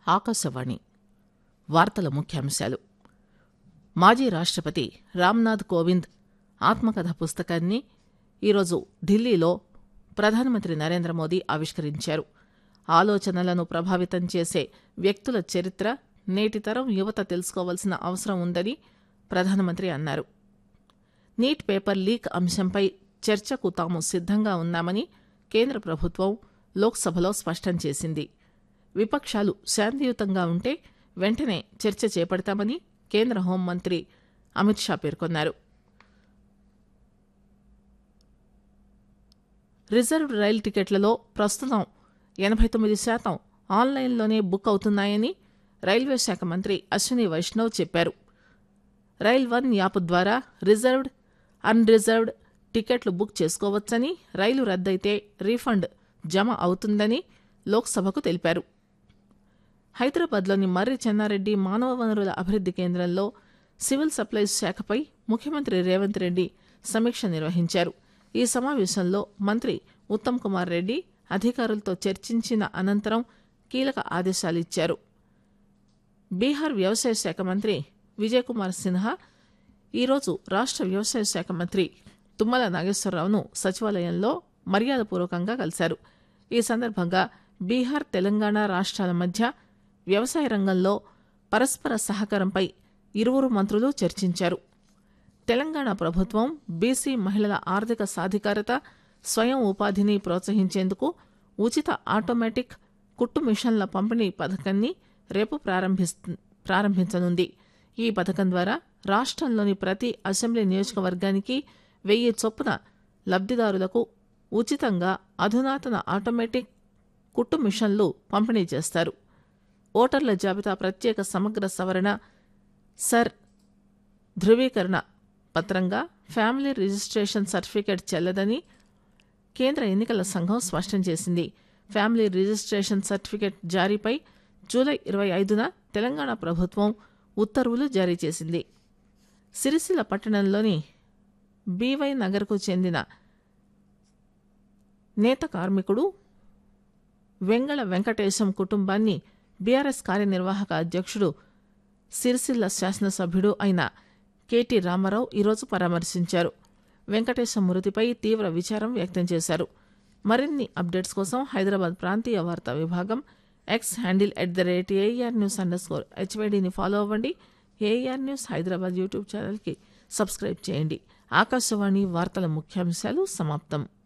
ఆకాశవాణి వార్తల ముఖ్యాంశాలు మాజీ రాష్టపతి రామ్నాథ్ కోవింద్ ఆత్మకథ పుస్తకాన్ని ఈరోజు ఢిల్లీలో ప్రధానమంత్రి నరేంద్ర మోదీ ఆవిష్కరించారు ఆలోచనలను ప్రభావితం చేసే వ్యక్తుల చరిత్ర నేటి తరం యువత తెలుసుకోవాల్సిన అవసరం ఉందని ప్రధానమంత్రి అన్నారు నీట్ పేపర్ లీక్ అంశంపై చర్చకు తాము సిద్దంగా ఉన్నామని కేంద్ర ప్రభుత్వం లోక్సభలో స్పష్టం చేసింది విపక్షాలు శాంతియుతంగా ఉంటే వెంటనే చర్చ చేపడతామని కేంద్ర హోంమంత్రి అమిత్ షా పేర్కొన్నారు రిజర్వ్డ్ రైలు టికెట్లలో ప్రస్తుతం ఎనబై తొమ్మిది శాతం ఆన్లైన్లోనే బుక్ అవుతున్నాయని రైల్వే శాఖ మంత్రి అశ్విని వైష్ణవ్ చెప్పారు రైల్ వన్ యాప్ ద్వారా రిజర్వ్డ్ అన్ రిజర్వ్డ్ టికెట్లు బుక్ చేసుకోవచ్చని రైలు రద్దయితే రీఫండ్ జమ అవుతుందని లోక్సభకు తెలిపారు హైదరాబాద్లోని మర్రి చెన్నారెడ్డి మానవ వనరుల అభివృద్ది కేంద్రంలో సివిల్ సప్లైస్ శాఖపై ముఖ్యమంత్రి రేవంత్ రెడ్డి సమీక్ష నిర్వహించారు ఈ సమావేశంలో మంత్రి ఉత్తమ్ కుమార్ రెడ్డి అధికారులతో చర్చించిన అనంతరం కీలక ఆదేశాలిచ్చారు బీహార్ వ్యవసాయ శాఖ మంత్రి విజయకుమార్ సిన్హా ఈరోజు రాష్ట వ్యవసాయ శాఖ మంత్రి తుమ్మల నాగేశ్వరరావును సచివాలయంలో మర్యాదపూర్వకంగా కలిశారు ఈ సందర్భంగా బీహార్ తెలంగాణ రాష్ట్రాల మధ్య వ్యవసాయ రంగంలో పరస్పర సహకారంపై ఇరువురు మంత్రులు చర్చించారు తెలంగాణ ప్రభుత్వం బీసీ మహిళల ఆర్థిక సాధికారత స్వయం ఉపాధిని ప్రోత్సహించేందుకు ఉచిత ఆటోమేటిక్ కుట్టు మిషన్ల పంపిణీ పథకాన్ని రేపు ప్రారంభించనుంది ఈ పథకం ద్వారా రాష్ట్రంలోని ప్రతి అసెంబ్లీ నియోజకవర్గానికి వెయ్యి చొప్పున లబ్దిదారులకు ఉచితంగా అధునాతన ఆటోమేటిక్ కుట్టు మిషన్లు పంపిణీ చేస్తారు ఓటర్ల జాబితా ప్రత్యేక సమగ్ర సవరణ సర్ ధృవీకరణ పత్రంగా ఫ్యామిలీ రిజిస్ట్రేషన్ సర్టిఫికేట్ చెల్లదని కేంద్ర ఎన్నికల సంఘం స్పష్టం చేసింది ఫ్యామిలీ రిజిస్ట్రేషన్ సర్టిఫికేట్ జారీపై జూలై ఇరవై ఐదున తెలంగాణ ప్రభుత్వం ఉత్తర్వులు జారీ చేసింది సిరిసిల్ల పట్టణంలోని బీవై నగర్కు చెందిన నేత కార్మికుడు వెంగళ వెంకటేశం కుటుంబాన్ని బీఆర్ఎస్ కార్యనిర్వాహక అధ్యక్షుడు సిరిసిల్ల శాసనసభ్యుడు అయిన కెటి రామారావు ఈరోజు పరామర్శించారు వెంకటేశం మృతిపై తీవ్ర విచారం వ్యక్తం చేశారు మరిన్ని అప్డేట్స్ కోసం హైదరాబాద్ ప్రాంతీయ వార్తా విభాగం X handle at the rate AR news under score హెచ్వైడీని ఫాలో అవ్వండి ఏఆర్ న్యూస్ హైదరాబాద్ యూట్యూబ్ ఛానల్కి సబ్స్క్రైబ్ చేయండి ఆకాశవాణి వార్తల ముఖ్యాంశాలు సమాప్తం